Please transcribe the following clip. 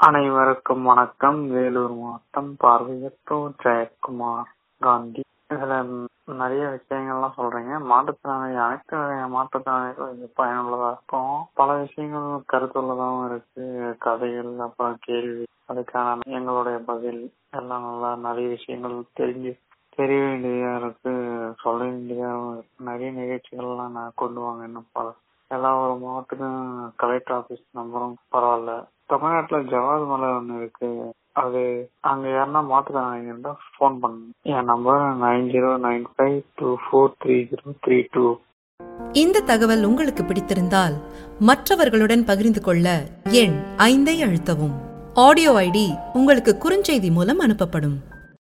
அனைவருக்கும் வணக்கம் வேலூர் மாவட்டம் பார்வையற்றோர் ஜெயக்குமார் காந்தி இதுல நிறைய விஷயங்கள்லாம் சொல்றீங்க மாற்றுத்திறனாளி அனைத்து வகையான மாற்றுத்திறனாளிகளும் இது பயனுள்ளதா இருக்கும் பல விஷயங்கள் கருத்துள்ளதாகவும் இருக்கு கதைகள் அப்புறம் கேள்வி அதுக்கான எங்களுடைய பதில் எல்லாம் நல்லா நிறைய விஷயங்கள் தெரிஞ்சு தெரிய வேண்டியதா இருக்கு சொல்ல வேண்டியதாகவும் இருக்கு நிறைய நிகழ்ச்சிகள்லாம் நான் கொண்டு வாங்க இன்னும் பல எல்லா ஒரு மாவட்டத்துக்கும் கலெக்டர் ஆபீஸ் நம்பரும் பரவாயில்ல தமிழ்நாட்டுல ஜவாஹர் மலை ஒண்ணு இருக்கு அது அங்க யாருன்னா மாத்துறாங்க இருந்தா போன் பண்ணுங்க என் number nine zero nine five two four three zero three two இந்த தகவல் உங்களுக்கு பிடித்திருந்தால் மற்றவர்களுடன் பகிர்ந்து கொள்ள எண் ஐந்தை அழுத்தவும் ஆடியோ ஐடி உங்களுக்கு குறுஞ்செய்தி மூலம் அனுப்பப்படும்